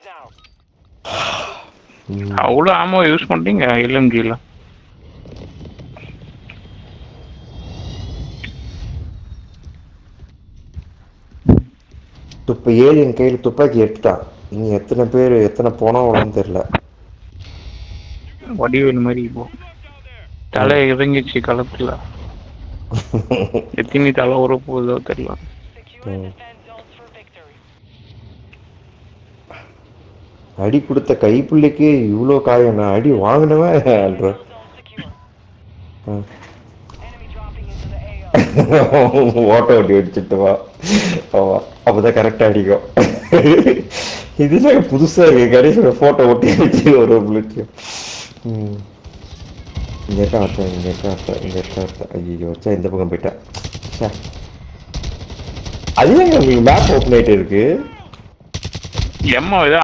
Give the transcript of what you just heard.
down. அவ்வளோ ஆமோ use பண்ணிட்டீங்க எல்எம்ஜியில் துப்ப ஏலியன் கையில் துப்பாக்கி எடுத்துட்டான் இங்க எத்தனை பேர் எத்தனை போனா அவ்வளோன்னு தெரியல வடிவேல் மாதிரி இப்போ தலை இறங்கிச்சு களத்துல எத்தனை தலை உர போகுதோ தெரியல Secure and defend zones for victory. அடி கொடுத்த கைப்புள்ளிக்கு இவ்வளோ காயம் நான் அடி வாங்கினவன் Zone secure. ம். Enemy dropping into the AO. ஓட்ட ஓட்டி அடிச்சுட்டு வா ஆமா அப்பதான் கரெக்டா அடிக்கும் இதுல புதுசா இருக்கு கடைசியில் போட்டோ ஒட்டி வச்சு ஒரு புள்ளிக்கும் இங்க இருக்கா ஒருத்தன் இங்க இருக்கா ஒருத்தன் இங்க இருக்கா ஒருத்தன் ஐயோ வச்சா இந்த பக்கம் போயிட்டேன் ச்சே. அது ஏங்க உங்களுக்கு மேப் ஓப்பன் ஆயிட்டு இருக்கு எம்மா இதை